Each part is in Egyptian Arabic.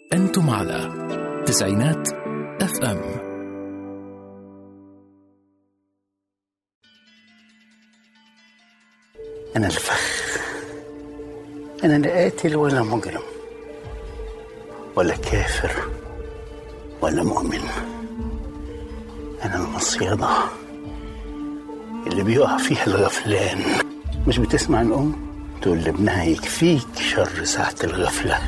أنتم على تسعينات اف ام أنا الفخ أنا لا قاتل ولا مجرم ولا كافر ولا مؤمن أنا المصيدة اللي بيقع فيها الغفلان مش بتسمع الأم تقول لابنها يكفيك شر ساعة الغفلة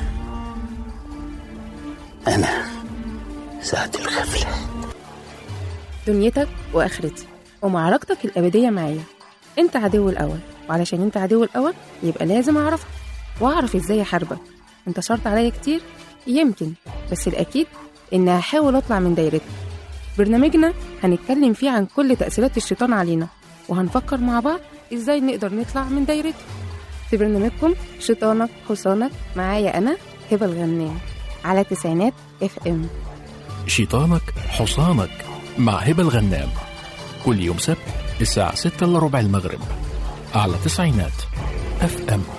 أنا ساعة الغفلة دنيتك واخرتي ومعركتك الابديه معايا انت عدو الاول وعلشان انت عدو الاول يبقى لازم اعرفك واعرف ازاي احاربك انت شرط عليا كتير يمكن بس الاكيد ان هحاول اطلع من دايرتك برنامجنا هنتكلم فيه عن كل تاثيرات الشيطان علينا وهنفكر مع بعض ازاي نقدر نطلع من دايرته في برنامجكم شيطانك حصانك معايا انا هبه الغنام على تسعينات اف ام شيطانك حصانك مع هبة الغنام كل يوم سبت الساعة 6 إلا ربع المغرب على تسعينات اف ام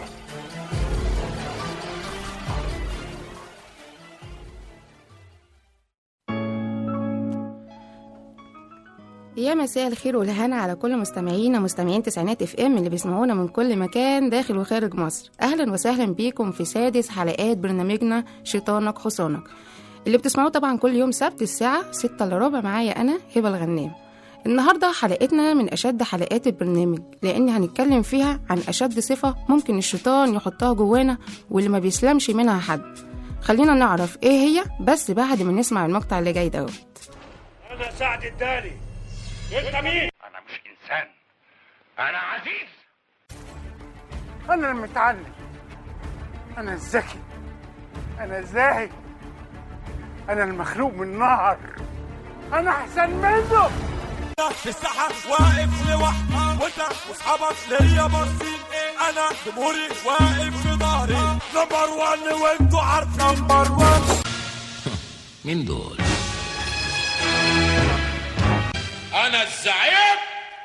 يا مساء الخير والهنا على كل مستمعينا مستمعين تسعينات اف ام اللي بيسمعونا من كل مكان داخل وخارج مصر اهلا وسهلا بيكم في سادس حلقات برنامجنا شيطانك حصانك اللي بتسمعوه طبعا كل يوم سبت الساعة 6 الا ربع معايا انا هبة الغنام النهاردة حلقتنا من أشد حلقات البرنامج لأن هنتكلم فيها عن أشد صفة ممكن الشيطان يحطها جوانا واللي ما بيسلمش منها حد خلينا نعرف إيه هي بس بعد ما نسمع المقطع اللي جاي دوت انا سعد الدالي انت مين أنا مش إنسان أنا عزيز أنا المتعلم أنا الذكي أنا الزاهد أنا المخلوق من نار أنا أحسن منه في الساحة واقف لوحدي وانت واصحابك ليا باصين انا جمهوري واقف في ظهري نمبر وان وانتوا عارفين نمبر وان مين دول؟ انا الزعيم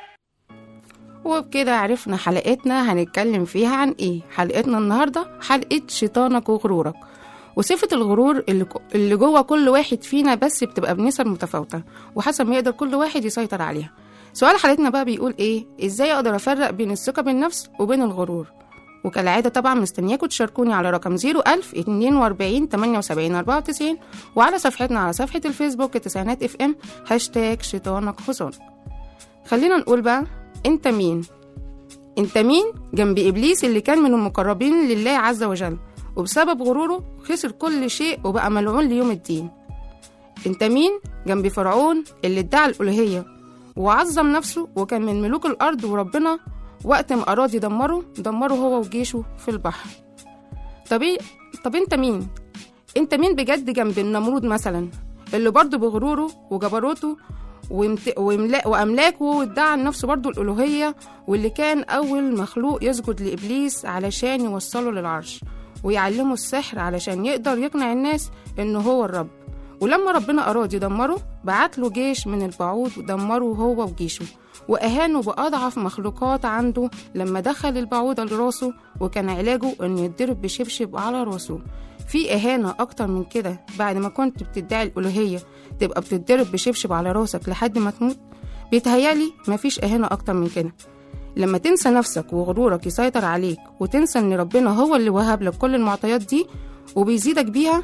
وبكده عرفنا حلقتنا هنتكلم فيها عن ايه حلقتنا النهارده حلقه شيطانك وغرورك وصفة الغرور اللي اللي جوه كل واحد فينا بس بتبقى بنسب متفاوتة وحسب ما يقدر كل واحد يسيطر عليها سؤال حلقتنا بقى بيقول ايه ازاي اقدر افرق بين الثقة بالنفس وبين الغرور وكالعادة طبعا مستنياكم تشاركوني على رقم 01000 42 78 94 وعلى صفحتنا على صفحة الفيسبوك تسعينات اف ام هاشتاج شيطانك حصانك خلينا نقول بقى انت مين انت مين جنب ابليس اللي كان من المقربين لله عز وجل وبسبب غروره خسر كل شيء وبقى ملعون ليوم الدين انت مين جنب فرعون اللي ادعى الالوهيه وعظم نفسه وكان من ملوك الارض وربنا وقت ما اراد يدمره دمره هو وجيشه في البحر طب ايه طب انت مين انت مين بجد جنب النمرود مثلا اللي برضه بغروره وجبروته وامت... واملا... واملاكه ادعى لنفسه برضه الالوهيه واللي كان اول مخلوق يسجد لابليس علشان يوصله للعرش ويعلمه السحر علشان يقدر يقنع الناس انه هو الرب ولما ربنا اراد يدمره بعت له جيش من البعوض ودمره هو وجيشه واهانه باضعف مخلوقات عنده لما دخل البعوضه لراسه وكان علاجه انه يتضرب بشبشب على راسه في اهانه اكتر من كده بعد ما كنت بتدعي الالوهيه تبقى بتتضرب بشبشب على راسك لحد ما تموت بيتهيالي مفيش اهانه اكتر من كده لما تنسى نفسك وغرورك يسيطر عليك وتنسى ان ربنا هو اللي وهب لك كل المعطيات دي وبيزيدك بيها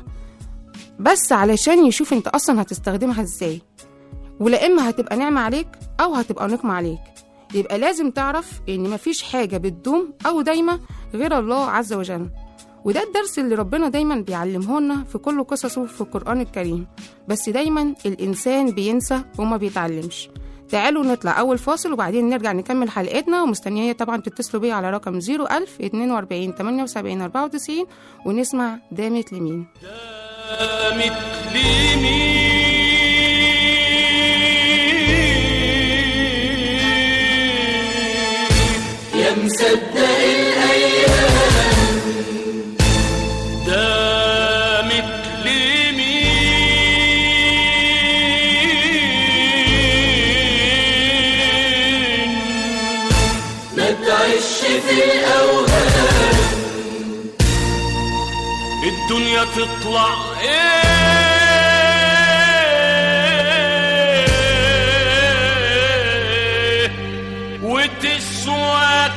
بس علشان يشوف انت اصلا هتستخدمها ازاي ولا اما هتبقى نعمة عليك او هتبقى نقمة عليك يبقى لازم تعرف ان مفيش حاجة بتدوم او دايمة غير الله عز وجل وده الدرس اللي ربنا دايما بيعلمه لنا في كل قصصه في القرآن الكريم بس دايما الإنسان بينسى وما بيتعلمش تعالوا نطلع أول فاصل وبعدين نرجع نكمل حلقتنا ومستنية طبعا تتصلوا بيا على رقم 01000 42 78 94 ونسمع دامت لمين قامت لمين يا مصدق الايام دامت لمين ما تعيش في الاوهام الدنيا تطلع ايه وتسوى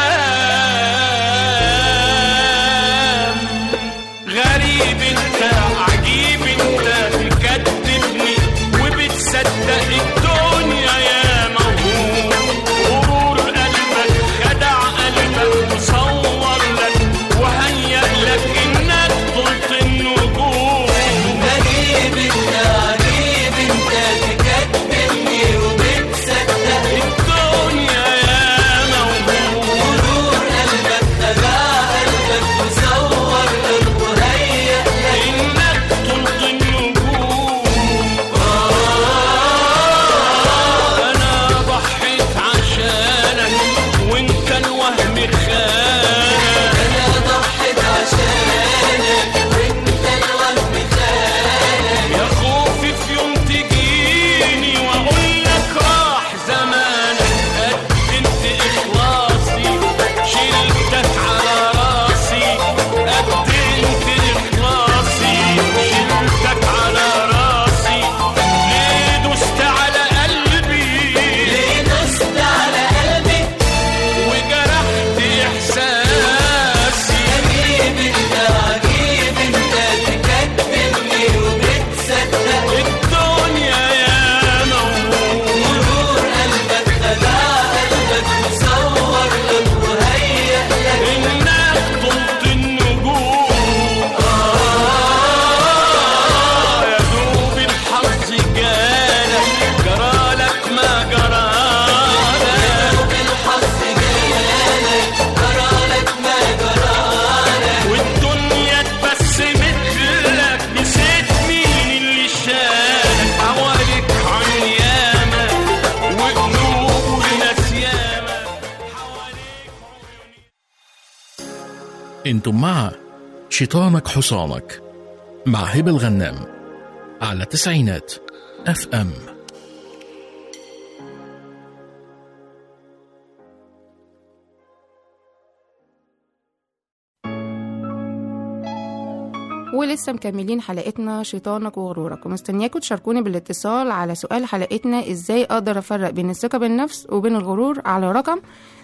كام غريب انت عجيب انت تكذبني وبتصدق الدنيا يا موهوم غرور قلبك خدع قلبك وصور لك وهيأ لك انك طلت النجوم غريب انت عجيب انت تكذبني وبتصدق الدنيا يا موهوم غرور قلبك خدع قلبك وصور لك وهيأ لك انك طلت النجوم انا ضحيت عشانك وانت الوهم خانك انا ضحيت عشانك وانت الوهم خانك يا خوفي في يوم تجيني واقول لك راح زمانك قدمت اخلاصي شلتك على راسي قدمت اخلاصي شلتك على راسي ليه دوست على قلبي ليه دوست على قلبي وجرحت احساسي عجيب انت عجيب انت تكذبني وبتصدق الدنيا يا موهوم مرور قلبك خدع قلبك وصور لك وهيأ لك انك طلت النجوم آه يا دوب الحظ جالك جرالك ما جرالك يا دوب الحظ جالك جرالك ما جرالك والدنيا اتبسمت لك نسيت مين اللي شالك حواليك عن ياما وقلوب وناس ياما حواليك انتم مع شيطانك حصانك مع هبة الغنام على تسعينات اف ام ولسه مكملين حلقتنا شيطانك وغرورك ومستنياكم تشاركوني بالاتصال على سؤال حلقتنا ازاي اقدر افرق بين الثقة بالنفس وبين الغرور على رقم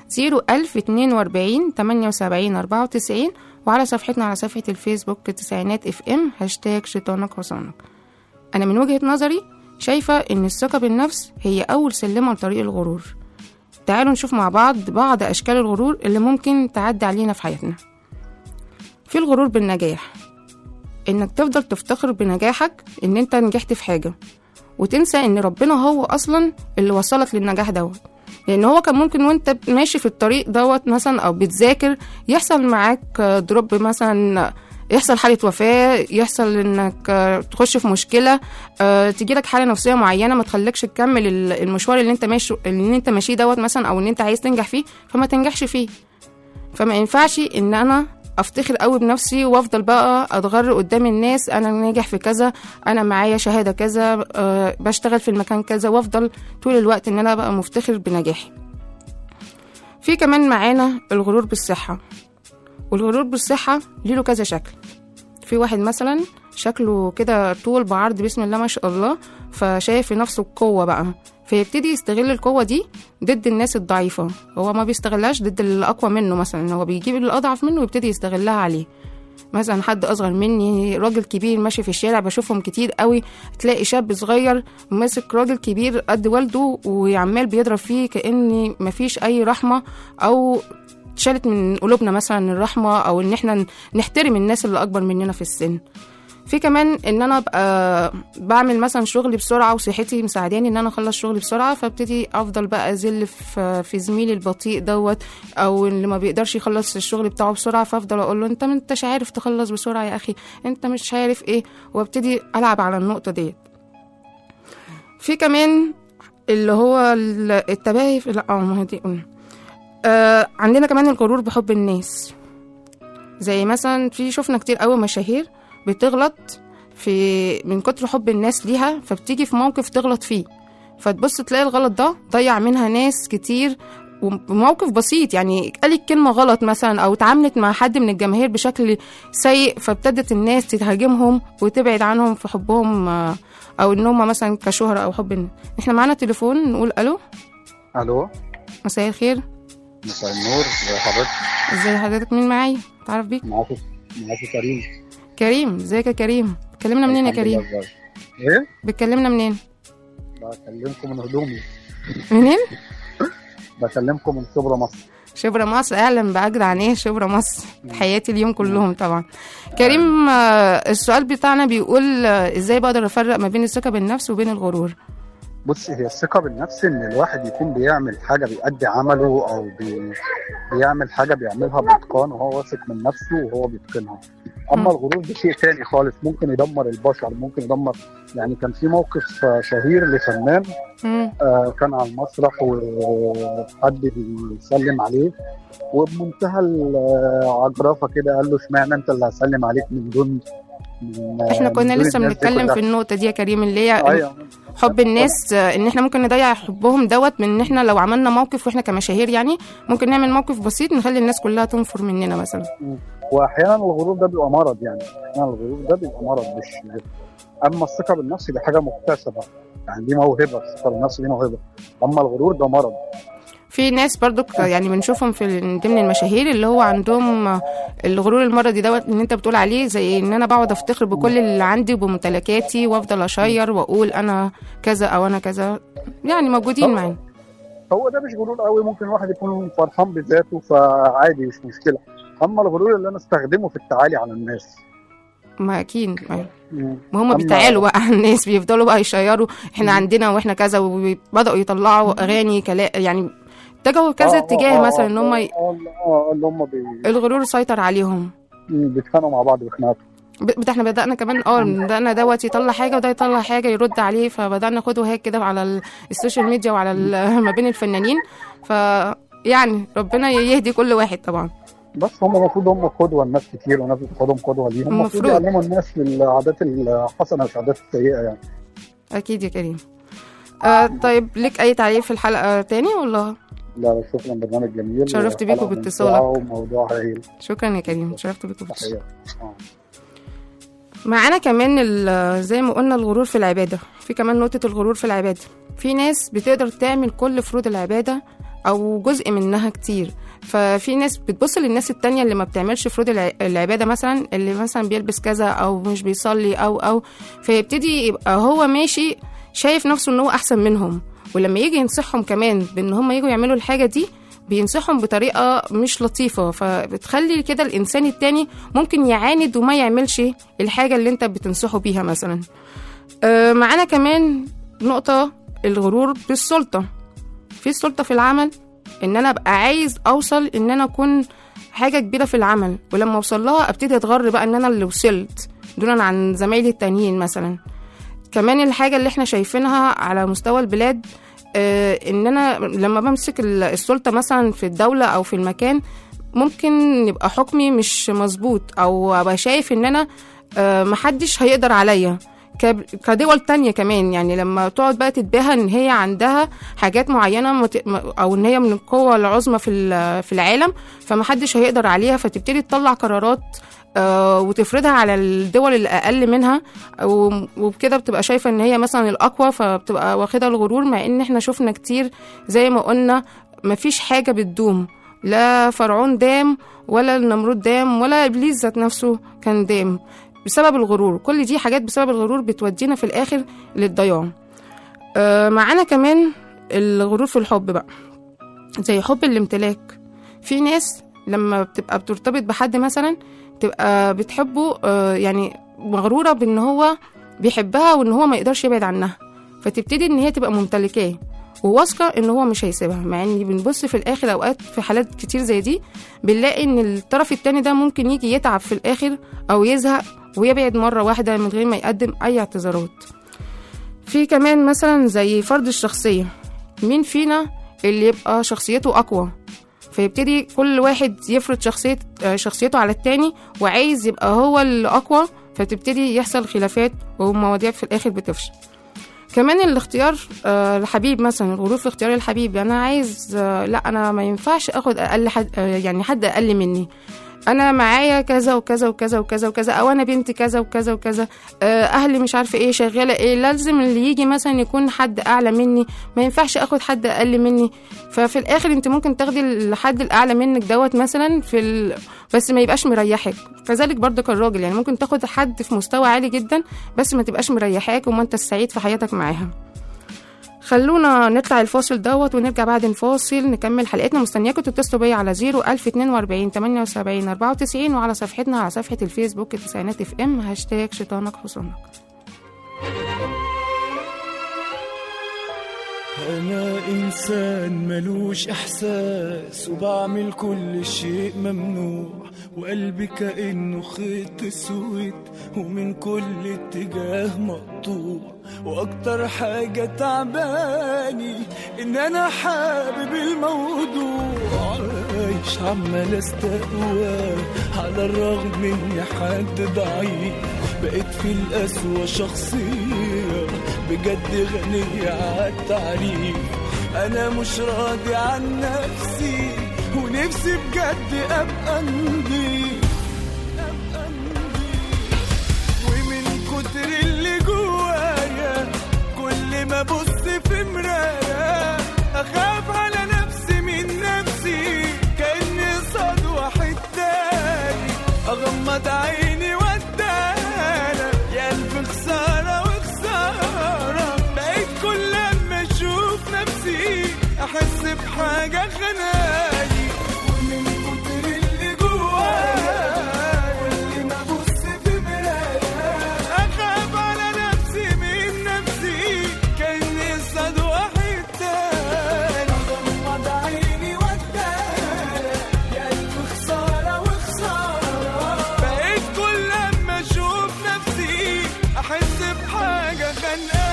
01042 78 94 وعلى صفحتنا على صفحة الفيسبوك تسعينات اف ام هاشتاج شيطانك حصانك انا من وجهة نظري شايفة ان الثقة بالنفس هي اول سلمة لطريق الغرور تعالوا نشوف مع بعض بعض اشكال الغرور اللي ممكن تعدي علينا في حياتنا في الغرور بالنجاح انك تفضل تفتخر بنجاحك ان انت نجحت في حاجة وتنسى ان ربنا هو اصلا اللي وصلك للنجاح دوت لان هو كان ممكن وانت ماشي في الطريق دوت مثلا او بتذاكر يحصل معاك دروب مثلا يحصل حالة وفاة يحصل انك تخش في مشكلة تجيلك حالة نفسية معينة ما تخليكش تكمل المشوار اللي انت ماشي اللي انت ماشيه دوت مثلا او ان انت عايز تنجح فيه فما تنجحش فيه فما ينفعش ان انا افتخر قوي بنفسي وافضل بقى اتغر قدام الناس انا ناجح في كذا انا معايا شهاده كذا أه بشتغل في المكان كذا وافضل طول الوقت ان انا بقى مفتخر بنجاحي في كمان معانا الغرور بالصحه والغرور بالصحه ليه له كذا شكل في واحد مثلا شكله كده طول بعرض بسم الله ما شاء الله فشايف في نفسه القوة بقى فيبتدي يستغل القوة دي ضد الناس الضعيفة هو ما بيستغلهاش ضد اللي أقوى منه مثلا هو بيجيب اللي أضعف منه ويبتدي يستغلها عليه مثلا حد أصغر مني راجل كبير ماشي في الشارع بشوفهم كتير قوي تلاقي شاب صغير ماسك راجل كبير قد والده وعمال بيضرب فيه كأن مفيش أي رحمة أو اتشالت من قلوبنا مثلا الرحمة أو إن احنا نحترم الناس اللي أكبر مننا في السن في كمان ان انا ابقى بعمل مثلا شغلي بسرعه وصحتي مساعداني ان انا اخلص شغلي بسرعه فابتدي افضل بقى ازل في, في زميلي البطيء دوت او اللي ما بيقدرش يخلص الشغل بتاعه بسرعه فافضل اقول له انت ما انتش عارف تخلص بسرعه يا اخي انت مش عارف ايه وابتدي العب على النقطه ديت في كمان اللي هو التباهي في لا ما دي آه عندنا كمان الغرور بحب الناس زي مثلا في شفنا كتير قوي مشاهير بتغلط في من كتر حب الناس ليها فبتيجي في موقف تغلط فيه فتبص تلاقي الغلط ده ضيع منها ناس كتير وموقف بسيط يعني قالت كلمة غلط مثلا أو اتعاملت مع حد من الجماهير بشكل سيء فابتدت الناس تهاجمهم وتبعد عنهم في حبهم آه، أو إن هم مثلا كشهرة أو حب الناس. إحنا معانا تليفون نقول ألو الو مساء الخير مساء النور ازي حضرتك ازي حضرتك مين معايا تعرف بيك معاكم معاكم كريم كريم ازيك يا كريم بتكلمنا منين يا الحمد لله كريم ازيك. ايه بتكلمنا منين بكلمكم من هدومي منين بكلمكم من شبرا مصر شبرا مصر اهلا باجدع ايه شبرا مصر حياتي اليوم كلهم طبعا كريم آه، السؤال بتاعنا بيقول آه، ازاي بقدر افرق ما بين الثقه بالنفس وبين الغرور بص هي الثقة بالنفس إن الواحد يكون بيعمل حاجة بيأدي عمله أو بي... بيعمل حاجة بيعملها بإتقان وهو واثق من نفسه وهو بيتقنها. أما مم. الغرور ده شيء تاني خالص ممكن يدمر البشر ممكن يدمر يعني كان في موقف آه، شهير لفنان مم. آه، كان على المسرح وحد بيسلم عليه وبمنتهى العجرفه كده قال له اشمعنى انت اللي هسلم عليك من دون من احنا من كنا دون لسه الناس دي بنتكلم كلها؟ في النقطه دي يا كريم اللي هي ايوه حب الناس آه، ان احنا ممكن نضيع حبهم دوت من ان احنا لو عملنا موقف واحنا كمشاهير يعني ممكن نعمل موقف بسيط نخلي الناس كلها تنفر مننا مثلا واحيانا الغرور ده بيبقى مرض يعني احيانا الغرور ده بيبقى مرض مش اما الثقه بالنفس دي حاجه مكتسبه يعني دي موهبه الثقه بالنفس دي موهبه اما الغرور ده مرض في ناس برضو ك- يعني بنشوفهم في ال- ضمن المشاهير اللي هو عندهم آه، الغرور المرضي دوت اللي انت بتقول عليه زي ان انا بقعد افتخر بكل اللي عندي وبممتلكاتي وافضل اشير واقول انا كذا او انا كذا يعني موجودين طبعا. معانا هو ده مش غرور قوي ممكن الواحد يكون فرحان بذاته فعادي مش مشكله اما الغرور اللي انا استخدمه في التعالي على الناس ما اكيد ما مم. وهم أما- بيتعالوا بقى على الناس بيفضلوا بقى يشيروا احنا عندنا واحنا كذا وبداوا يطلعوا اغاني كلا يعني اتجهوا كذا آه، اتجاه آه، مثلا ان هم ي- اه اه اللي هم بي- الغرور سيطر عليهم بيتخانقوا مع بعض بخناقات ب- بت- احنا بدأنا كمان اه بدأنا دوت يطلع حاجة وده يطلع حاجة يرد عليه فبدأنا خد وهيك كده على ال- السوشيال ميديا وعلى ال- ما بين الفنانين ف يعني ربنا يهدي كل واحد طبعا بس هم المفروض هم قدوه الناس كتير وناس بتاخدهم قدوه ليهم المفروض المفروض. يعلموا الناس العادات الحسنه مش العادات السيئه يعني أكيد يا كريم آه طيب ليك أي تعليق في الحلقة تاني ولا لا لا شكرا برنامج جميل شرفت بيك حلقة وباتصالك. ممتعة وموضوع هايل شكرا يا كريم شرفت بك وبس. تحية آه. معانا كمان ال- زي ما قلنا الغرور في العبادة في كمان نقطة الغرور في العبادة في ناس بتقدر تعمل كل فروض العبادة أو جزء منها كتير ففي ناس بتبص للناس التانية اللي ما بتعملش فروض الع- العبادة مثلا اللي مثلا بيلبس كذا أو مش بيصلي أو أو فيبتدي يبقى هو ماشي شايف نفسه إن هو أحسن منهم ولما يجي ينصحهم كمان بإن هم يجوا يعملوا الحاجة دي بينصحهم بطريقة مش لطيفة فبتخلي كده الإنسان التاني ممكن يعاند وما يعملش الحاجة اللي انت بتنصحه بيها مثلا آه، معانا كمان نقطة الغرور بالسلطة في السلطة في العمل ان انا ابقى عايز اوصل ان انا اكون حاجة كبيرة في العمل ولما اوصل لها ابتدي اتغر بقى ان انا اللي وصلت دونا عن زمايلي التانيين مثلا كمان الحاجة اللي احنا شايفينها على مستوى البلاد آه، ان انا لما بمسك ال- السلطة مثلا في الدولة او في المكان ممكن يبقى حكمي مش مظبوط او ابقى شايف ان انا آه، محدش هيقدر عليا كب- كدول تانية كمان يعني لما تقعد بقى تتباهى ان هي عندها حاجات معينة مت- م- او ان هي من القوة العظمى في ال- في العالم فمحدش هيقدر عليها فتبتدي تطلع قرارات آه، وتفرضها على الدول اللي اقل منها و- وبكده بتبقى شايفه ان هي مثلا الاقوى فبتبقى واخدها الغرور مع ان احنا شفنا كتير زي ما قلنا مفيش حاجه بتدوم لا فرعون دام ولا النمرود دام ولا ابليس ذات نفسه كان دام بسبب الغرور كل دي حاجات بسبب الغرور بتودينا في الاخر للضياع آه معانا كمان الغرور في الحب بقى زي حب الامتلاك في ناس لما بتبقى بترتبط بحد مثلا تبقى بتحبه آه يعني مغرورة بان هو بيحبها وان هو ما يقدرش يبعد عنها فتبتدي ان هي تبقى ممتلكاه وواثقة ان هو مش هيسيبها مع ان بنبص في الاخر اوقات في حالات كتير زي دي بنلاقي ان الطرف التاني ده ممكن يجي يتعب في الاخر او يزهق ويبعد مرة واحدة من غير ما يقدم اي اعتذارات في كمان مثلا زي فرض الشخصية مين فينا اللي يبقى شخصيته أقوى فيبتدي كل واحد يفرض شخصية آه، شخصيته على التاني وعايز يبقى هو الأقوى فتبتدي يحصل خلافات ومواضيع في الآخر بتفشل كمان الاختيار آه الحبيب مثلا الغرور في اختيار الحبيب يعني انا عايز آه لا انا ما ينفعش اخد اقل حد آه يعني حد اقل مني انا معايا كذا وكذا وكذا وكذا وكذا او انا بنت كذا وكذا وكذا آه اهلي مش عارفه ايه شغاله ايه لازم اللي يجي مثلا يكون حد اعلى مني ما ينفعش اخد حد اقل مني ففي الاخر انت ممكن تاخدي الحد الاعلى منك دوت مثلا في ال... بس ما يبقاش مريحك كذلك برضك الراجل يعني ممكن تاخد حد في مستوى عالي جدا بس ما تبقاش مريحاك وما انت السعيد في حياتك معاها خلونا نطلع الفاصل دوت ونرجع بعد الفاصل نكمل حلقتنا مستنياكم تتصلوا بيا على 0 1042 78 94 وعلى صفحتنا على صفحة الفيسبوك تسعينات اف ام هاشتاج شيطانك حصانك أنا إنسان ملوش إحساس وبعمل كل شيء ممنوع وقلبي كأنه خيط أسود ومن كل اتجاه مقطوع وأكتر حاجة تعباني إن أنا حابب الموضوع عايش عمال استقوى على الرغم إني حد ضعيف بقيت في القسوة شخصية بجد غنية عالتعريف أنا مش راضي عن نفسي ونفسي بجد أبقى نضيف أبقى نضيف ومن كتر اللي جوايا كل ما أبص في مراية أخاف على نفسي من نفسي كأني صاد واحد تاني أغمض عيني وأدانا يا ألف خسارة وخسارة بقيت كل لما أشوف نفسي أحس بحاجة خناني ومن كتر اللي جوايا كل ما أبص في مراية أخاف على نفسي من نفسي كأني صاد واحد تاني أغمض عيني وأدانا يا ألف خسارة وخسارة بقيت كل لما أشوف نفسي أحس بحاجة خانقاني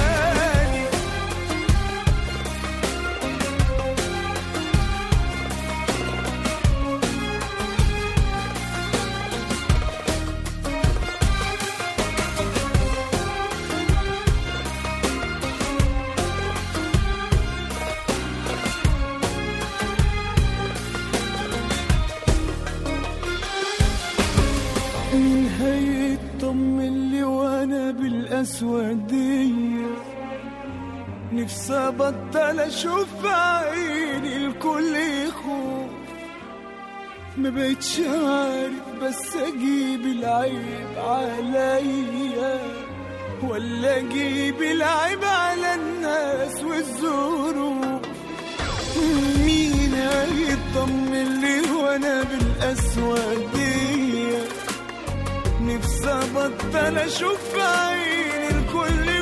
مين هيطمن لي وانا بالاسودية نفسي ابطل اشوف في عيني الكل يخوف ما بقتش عارف بس اجيب العيب عليا ولا اجيب العيب على الناس والظروف مين هيطمن لي وانا بالاسودية نفسي ابطل اشوف في عيني الكل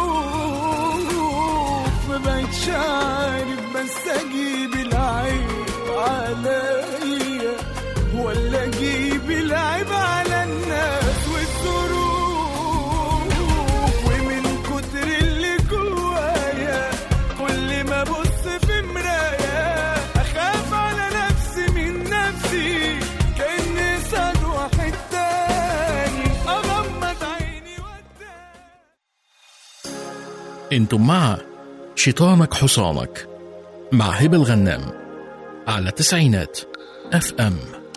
خوف ما بقتش عارف بس اجيب العيب عليا ولا اجيب العيب على الناس والظروف ومن كتر اللي جوايا كل ما ابص في مراية اخاف على نفسي من نفسي كاني صاد واحد تاني اغمض عيني انتم مع شيطانك حصانك مع هبة الغنام على تسعينات اف ام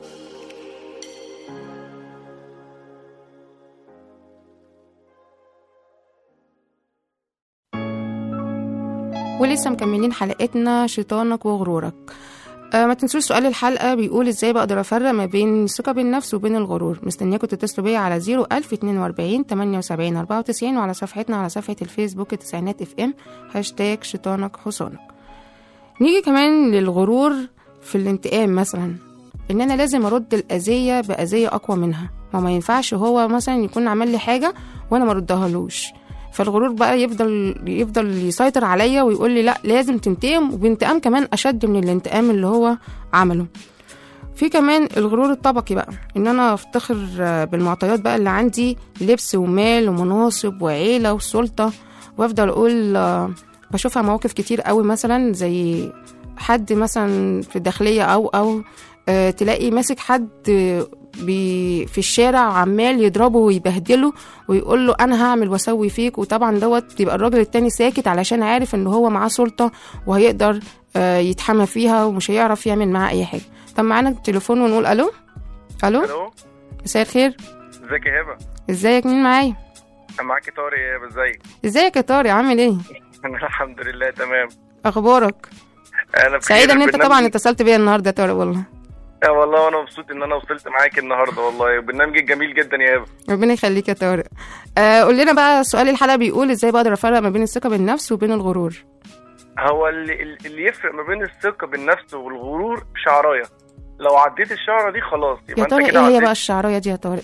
ولسه مكملين حلقتنا شيطانك وغرورك آه ما تنسوش سؤال الحلقة بيقول ازاي بقدر افرق ما بين الثقة بالنفس وبين الغرور مستنياكم تتصلوا بيا على 01042 78 94 وعلى صفحتنا على صفحة الفيسبوك تسعينات اف ام هاشتاج شيطانك حصانك نيجي كمان للغرور في الانتقام مثلا ان انا لازم ارد الاذية باذية اقوى منها ما ما ينفعش هو مثلا يكون عمل لي حاجة وانا ما ردهالوش فالغرور بقى يفضل يفضل يسيطر عليا ويقول لي لا لازم تنتقم وبانتقام كمان اشد من الانتقام اللي هو عمله في كمان الغرور الطبقي بقى ان انا افتخر بالمعطيات بقى اللي عندي لبس ومال ومناصب وعيله وسلطه وافضل اقول آه، بشوفها مواقف كتير قوي مثلا زي حد مثلا في الداخليه او او آه، تلاقي ماسك حد بي في الشارع عمال يضربه ويبهدله ويقول له انا هعمل واسوي فيك وطبعا دوت يبقى الراجل التاني ساكت علشان عارف ان هو معاه سلطه وهيقدر آه، يتحمى فيها ومش هيعرف يعمل معاه اي حاجه طب معانا التليفون ونقول الو الو الو مساء الخير ازيك يا هبه ازيك مين معايا انا معاكي طارق يا هبه ازيك ازيك يا طارق عامل ايه انا الحمد لله تمام اخبارك انا بخير. سعيده ان انت البرنامج- طبعا اتصلت بيا النهارده يا طارق والله يا والله وانا مبسوط ان انا وصلت معاك النهارده والله وبرنامجك جميل جدا يا هبه ربنا يخليك يا طارق آه قول لنا بقى سؤال الحلقه بيقول ازاي بقدر افرق ما بين الثقه بالنفس وبين الغرور هو اللي, اللي يفرق ما بين الثقه بالنفس والغرور شعرايه لو عديت الشعره دي خلاص يبقى يا انت طارق كده ايه هي عديت بقى الشعرايه دي يا طارق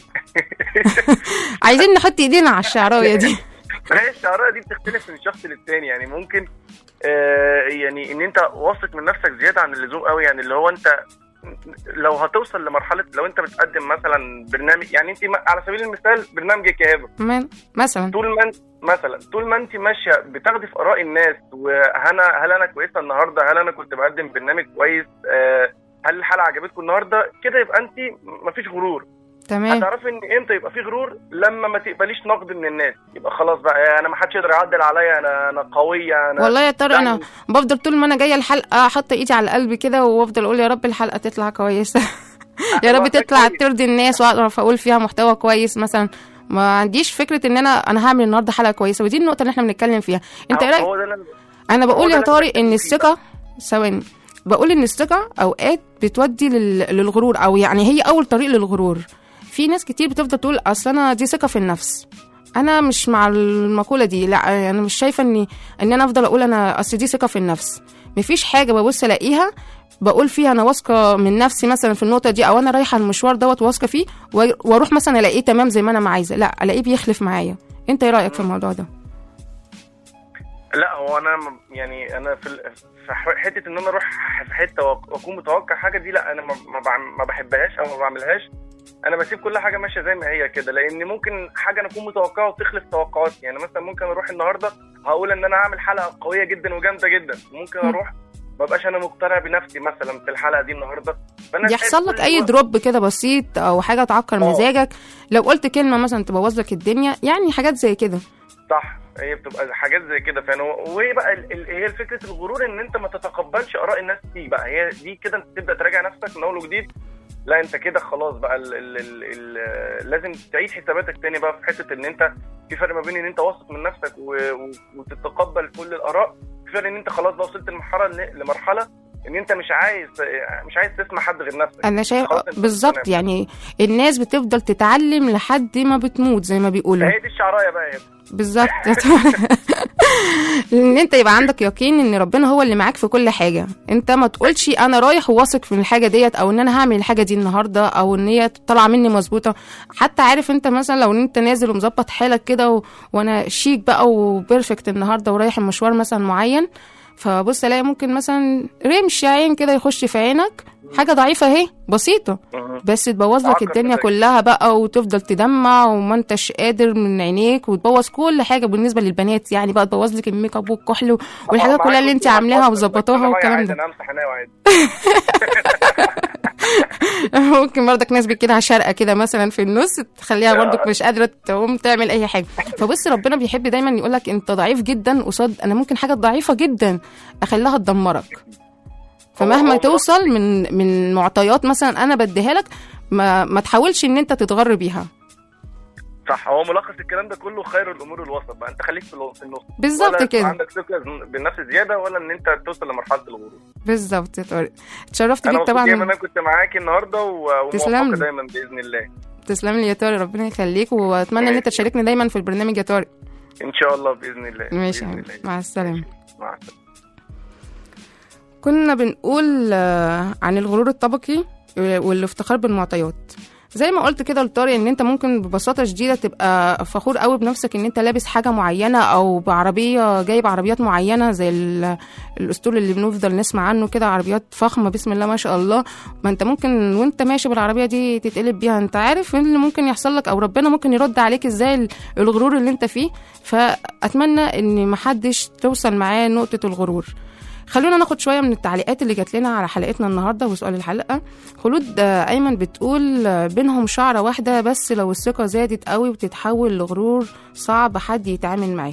عايزين نحط ايدينا على الشعرايه دي هي الشعرايه دي بتختلف من شخص للتاني يعني ممكن آه يعني ان انت واثق من نفسك زياده عن اللزوم قوي يعني اللي هو انت لو هتوصل لمرحله لو انت بتقدم مثلا برنامج يعني انت م- على سبيل المثال برنامجك يا هبه من مثلا طول ما انت مثلا طول ما انت ماشيه بتاخدي في اراء الناس وهنا هل انا كويسه النهارده هل انا كنت بقدم برنامج كويس آه هل الحلقه عجبتكم النهارده كده يبقى انت مفيش غرور تمام هتعرفي ان امتى يبقى في غرور لما ما تقبليش نقد من الناس يبقى خلاص بقى انا ما حدش يقدر يعدل عليا انا انا قويه انا والله يا طارق انا يعني بفضل طول ما انا جايه الحلقه حاطه ايدي على القلب كده وافضل اقول يا رب الحلقه تطلع كويسه يا رب تطلع ترضي الناس واعرف اقول فيها محتوى كويس مثلا ما عنديش فكره ان انا انا هعمل النهارده حلقه كويسه ودي النقطه اللي احنا بنتكلم فيها انت ايه رايك هو ده اللي أنا- انا هو بقول ده يا اللي طارق ان الثقه ثواني بقول ان الثقه اوقات بتودي لل... للغرور او يعني هي اول طريق للغرور في ناس كتير بتفضل تقول اصل انا دي ثقه في النفس انا مش مع المقوله دي لا انا مش شايفه اني ان انا افضل اقول انا اصل دي ثقه في النفس مفيش حاجه ببص الاقيها بقول فيها انا واثقه من نفسي مثلا في النقطه دي او انا رايحه المشوار دوت واثقه فيه و- واروح مثلا الاقيه تمام زي ما انا ما عايزه لا الاقيه بيخلف معايا انت ايه رايك في الموضوع ده لا هو انا م- يعني انا في ال- في ح- حته ان انا اروح في حته وأك- واكون متوقع حاجه دي لا انا ما ما بعم- ما بحبهاش او ما بعملهاش انا بسيب كل حاجه ماشيه زي ما هي كده لان ممكن حاجه انا اكون متوقعها وتخلف توقعاتي يعني مثلا ممكن اروح النهارده هقول ان انا هعمل حلقه قويه جدا وجامده جدا ممكن اروح ما بقاش انا مقتنع بنفسي مثلا في الحلقه دي النهارده فانا شايف يحصل لك كل اي الوقت- دروب كده بسيط او حاجه تعكر آه. مزاجك لو قلت كلمه مثلا تبوظ لك الدنيا يعني حاجات زي كده صح هي بتبقى حاجات زي كده فانا وهي بقى ال- ال- هي فكره الغرور ان انت ما تتقبلش اراء الناس دي بقى هي دي كده انت تبدا تراجع نفسك من اول وجديد لا انت كده خلاص بقى ال ال ال ال لازم تعيد حساباتك تاني بقى في حته ان انت في فرق ما بين ان انت واثق من نفسك و و وتتقبل كل الاراء في فرق ان انت خلاص بقى وصلت لمرحله لمرحله ان انت مش عايز مش عايز تسمع حد غير نفسك انا شايف خلاص انت بالظبط مقتنع. يعني الناس بتفضل تتعلم لحد ما بتموت زي ما بيقولوا هي دي الشعرايه بقى يا بالظبط ان انت يبقى عندك يقين ان ربنا هو اللي معاك في كل حاجه انت ما تقولش انا رايح وواثق في الحاجه ديت او ان انا هعمل الحاجه دي النهارده او ان هي طالعه مني مظبوطه حتى عارف انت مثلا لو انت نازل ومظبط حالك كده و... وانا شيك بقى وبيرفكت النهارده ورايح المشوار مثلا معين فبص الاقي ممكن مثلا رمش عين كده يخش في عينك حاجه ضعيفه اهي بسيطه بس تبوظ لك تعكر الدنيا مزاجك. كلها بقى وتفضل تدمع وما انتش قادر من عينيك وتبوظ كل حاجه بالنسبه للبنات يعني بقى تبوظ لك الميك اب والكحل والحاجات كلها اللي انت عاملاها وظبطاها والكلام ده انا امسح عينيا وعادي ممكن برضك ناس كده على شرقه كده مثلا في النص تخليها برضك مش قادره تقوم تعمل اي حاجه فبص ربنا بيحب دايما يقول لك انت ضعيف جدا قصاد انا ممكن حاجه ضعيفه جدا اخليها تدمرك فمهما هو توصل من من معطيات مثلا انا بديها لك ما ما تحاولش ان انت تتغر بيها صح هو ملخص الكلام ده كله خير الامور الوسط بقى انت خليك في الو- في النص بالظبط ولا كده. يكون عندك ثقه بالنفس زياده ولا ان انت توصل لمرحله الغرور بالظبط يا طارق اتشرفت انا بيك مبسوط ان طبعا انا كنت معاكي النهارده و- تسلم وموفقه لي. دايما باذن الله تسلم لي يا طارق ربنا يخليك واتمنى ان انت تشاركني دايما في البرنامج يا طارق ان شاء الله باذن الله ماشي يا بإذن حبيبي الله. مع السلامه مع السلامه كنا بنقول آه، عن الغرور الطبقي والافتخار بالمعطيات زي ما قلت كده لطارق ان انت ممكن ببساطه شديده تبقى فخور قوي بنفسك ان انت لابس حاجه معينه او بعربيه جايب عربيات معينه زي ال- الاسطول اللي بنفضل نسمع عنه كده عربيات فخمه بسم الله ما شاء الله ما انت ممكن وانت ماشي بالعربيه دي تتقلب بيها انت عارف ايه اللي ممكن يحصل لك او ربنا ممكن يرد عليك ازاي ال- الغرور اللي انت فيه فاتمنى ان محدش توصل معاه نقطه الغرور خلونا ناخد شويه من التعليقات اللي جات لنا على حلقتنا النهارده وسؤال الحلقه خلود آه، ايمن بتقول آه، بينهم شعره واحده بس لو الثقه زادت قوي وتتحول لغرور صعب حد يتعامل معاه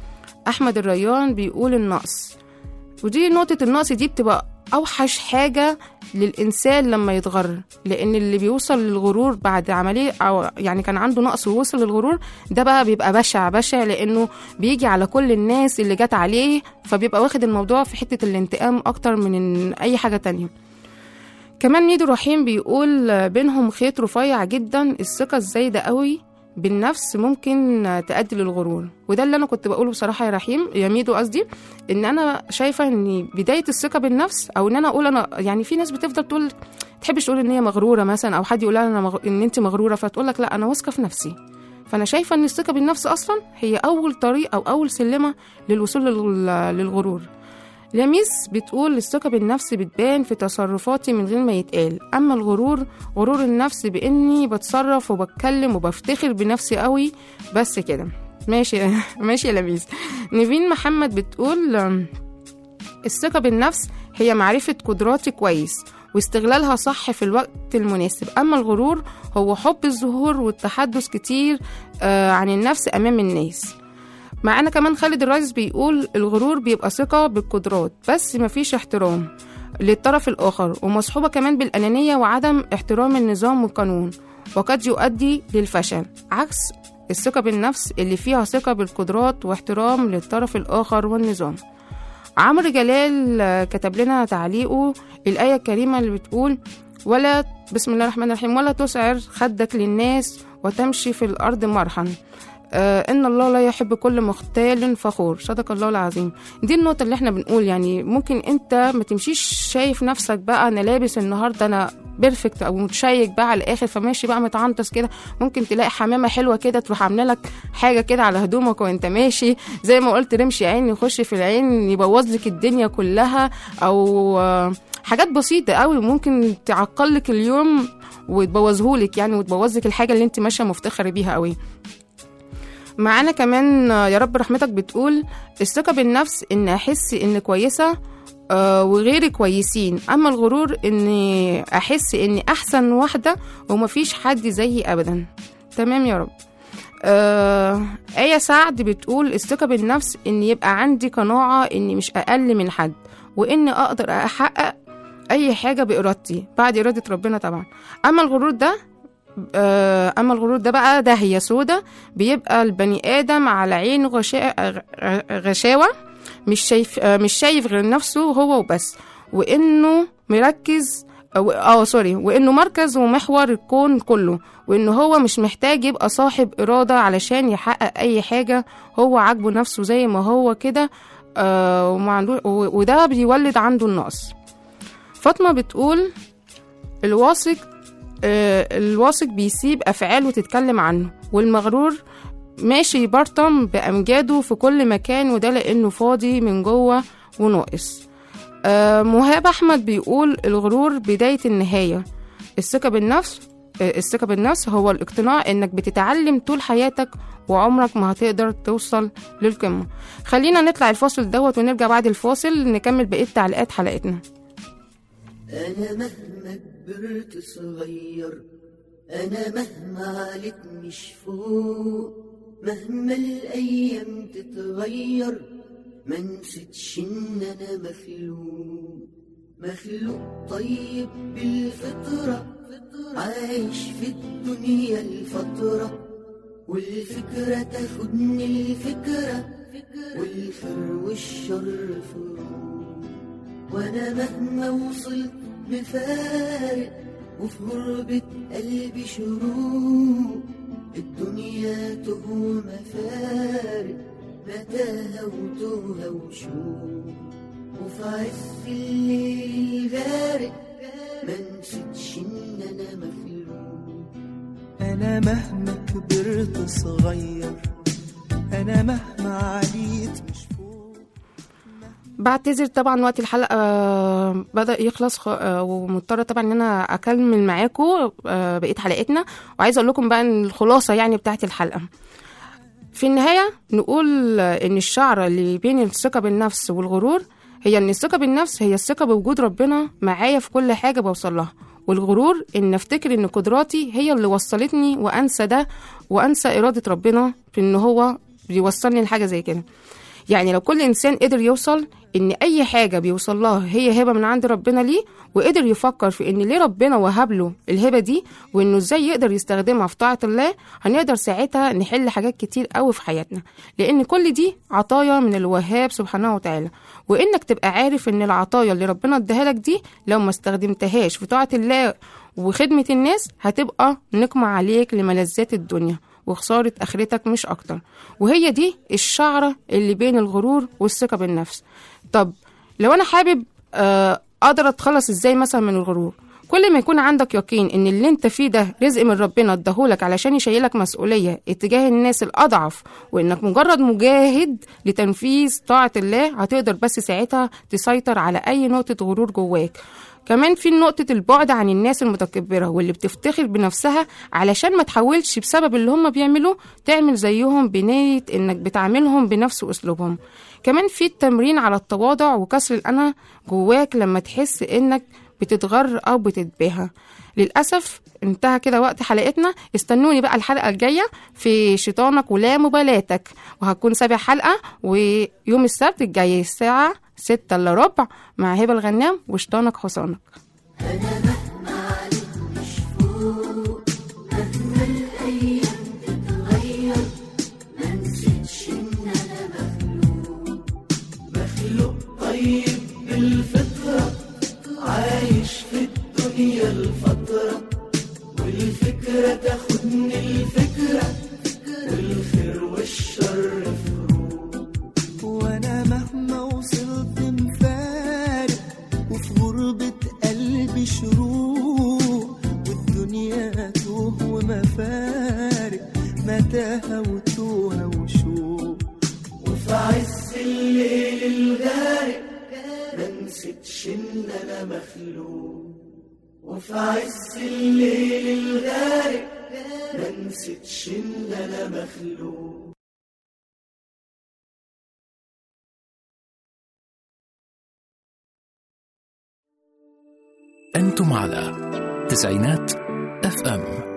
احمد الريان بيقول النقص ودي نقطة النقص دي بتبقى أوحش حاجة للإنسان لما يتغر لأن اللي بيوصل للغرور بعد عملية أو يعني كان عنده نقص ووصل للغرور ده بقى بيبقى بشع بشع لأنه بيجي على كل الناس اللي جت عليه فبيبقى واخد الموضوع في حتة الانتقام أكتر من إن أي حاجة تانية كمان ميدو رحيم بيقول آه، بينهم خيط رفيع جدا الثقة الزايدة قوي بالنفس ممكن آه، تؤدي للغرور وده اللي انا كنت بقوله بصراحه يا رحيم يا ميدو قصدي ان انا شايفه ان بدايه الثقه بالنفس او ان انا اقول انا يعني في ناس بتفضل تقول تحبش تقول ان هي مغروره مثلا او حد يقول لها انا مغ... ان انت مغروره فتقول لك لا انا واثقه في نفسي فانا شايفه ان الثقه بالنفس اصلا هي اول طريق او اول سلمه للوصول لل... للغرور لميس بتقول الثقة بالنفس بتبان في تصرفاتي من غير ما يتقال أما الغرور غرور النفس بإني بتصرف وبتكلم وبفتخر بنفسي قوي بس كده ماشي ماشي يا لميس نيفين محمد بتقول أم، الثقة بالنفس هي معرفة قدراتي كويس واستغلالها صح في الوقت المناسب أما الغرور هو حب الظهور والتحدث كتير آه، عن النفس أمام الناس معانا كمان خالد الرئيس بيقول الغرور بيبقى ثقة بالقدرات بس مفيش احترام للطرف الآخر ومصحوبة كمان بالأنانية وعدم احترام النظام والقانون وقد يؤدي للفشل عكس الثقة بالنفس اللي فيها ثقة بالقدرات واحترام للطرف الآخر والنظام عمرو جلال آه، كتب لنا تعليقه الآية الكريمة اللي بتقول ولا بسم الله الرحمن الرحيم ولا تسعر خدك للناس وتمشي في الأرض مرحا آه ان الله لا يحب كل مختال فخور صدق الله العظيم دي النقطة اللي احنا بنقول يعني ممكن انت ما تمشيش شايف نفسك بقى انا لابس النهاردة انا بيرفكت او متشيك بقى على الاخر فماشي بقى متعنطس كده ممكن تلاقي حمامة حلوة كده تروح عاملة لك حاجة كده على هدومك وانت ماشي زي ما قلت رمش عين يخش في العين يبوظ لك الدنيا كلها او آه، حاجات بسيطة قوي ممكن تعقل لك اليوم وتبوظهولك يعني وتبوظ لك الحاجة اللي انت ماشية مفتخرة بيها قوي معانا كمان آه، يا رب رحمتك بتقول الثقة بالنفس إن أحس إن كويسة آه، وغيري كويسين أما الغرور إني أحس إني أحسن واحدة ومفيش حد زيي أبدا تمام يا رب آه آية سعد بتقول الثقة بالنفس إن يبقى عندي قناعة إني مش أقل من حد وإني أقدر أحقق أي حاجة بإرادتي بعد إرادة ربنا طبعا أما الغرور ده آه، اما الغرور ده بقى ده هي سودة بيبقى البني ادم على عينه غشاء غ- غشاوة مش شايف آه، مش شايف غير نفسه هو وبس وانه مركز أو اه سوري وانه مركز ومحور الكون كله وانه هو مش محتاج يبقى صاحب اراده علشان يحقق اي حاجه هو عاجبه نفسه زي ما هو كده آه وما عنده- و- وده بيولد عنده النقص فاطمه بتقول الواثق آه، الواثق بيسيب أفعاله تتكلم عنه والمغرور ماشي يبرطم بأمجاده في كل مكان وده لأنه فاضي من جوه وناقص آه، مهاب أحمد بيقول الغرور بداية النهاية الثقة بالنفس آه، الثقة بالنفس هو الاقتناع إنك بتتعلم طول حياتك وعمرك ما هتقدر توصل للقمة خلينا نطلع الفاصل دوت ونرجع بعد الفاصل نكمل بقية تعليقات حلقتنا أنا مهما كبرت صغير أنا مهما عليك مش فوق مهما الأيام تتغير ما نسيتش إن أنا مخلوق مخلوق طيب بالفطرة عايش في الدنيا الفترة والفكرة تاخدني الفكرة والخير والشر فروق وانا مهما وصلت مفارق وفي غربة قلبي شروق الدنيا تهوى مفارق متاهة وتوهى وشوق وفي عز الليل غارق ما نسيتش ان انا مخلوق أنا مهما كبرت صغير أنا مهما عليت مش بعتذر طبعا وقت الحلقة آه، بدأ يخلص خ- آه، ومضطرة طبعا ان انا اكمل معاكم آه، بقية حلقتنا وعايزة اقول لكم بقى إن الخلاصة يعني بتاعت الحلقة في النهاية نقول آه، ان الشعرة اللي بين الثقة بالنفس والغرور هي ان الثقه بالنفس هي الثقه بوجود ربنا معايا في كل حاجه بوصل لها والغرور ان افتكر ان قدراتي هي اللي وصلتني وانسى ده وانسى اراده ربنا في ان هو بيوصلني لحاجه زي كده يعني لو كل انسان قدر يوصل ان اي حاجه بيوصل لها هي هبه من عند ربنا ليه وقدر يفكر في ان ليه ربنا وهب له الهبه دي وانه ازاي يقدر يستخدمها في طاعه الله هنقدر ساعتها نحل حاجات كتير قوي في حياتنا لان كل دي عطايا من الوهاب سبحانه وتعالى وانك تبقى عارف ان العطايا اللي ربنا اداها لك دي لو ما استخدمتهاش في طاعه الله وخدمه الناس هتبقى نقمة عليك لملذات الدنيا وخسارة آخرتك مش أكتر وهي دي الشعرة اللي بين الغرور والثقة بالنفس طب لو أنا حابب آه، أقدر أتخلص إزاي مثلا من الغرور كل ما يكون عندك يقين ان اللي انت فيه ده رزق من ربنا اداهولك علشان يشيلك مسؤوليه اتجاه الناس الاضعف وانك مجرد مجاهد لتنفيذ طاعه الله هتقدر بس ساعتها تسيطر على اي نقطه غرور جواك كمان في نقطة البعد عن الناس المتكبرة واللي بتفتخر بنفسها علشان ما تحاولش بسبب اللي هم بيعملوه تعمل زيهم بنية انك بتعاملهم بنفس اسلوبهم كمان في التمرين على التواضع وكسر الأنا جواك لما تحس انك بتتغر او بتتباهى للأسف انتهى كده وقت حلقتنا استنوني بقى الحلقة الجاية في شيطانك ولا مبالاتك وهتكون سابع حلقة ويوم السبت الجاي الساعة ستة إلا ربع مع هبة الغنام وشيطانك حصانك مهما الأيام تتغير ما نسيتش إن أنا مخلوق مخلوق طيب بالفطرة عايش في الدنيا الفترة والفكرة تاخدني الفكرة والخير والشر فروق وانا مهما وصلت مفارق وفي غربة قلبي شروق والدنيا توه ومفارق متاهة وتوه وشوق وفي عز الليل الغارق ما نسيتش ان انا مخلوق وفي عز الليل الغارق ما نسيتش ان انا مخلوق أنتم على تسعينات اف ام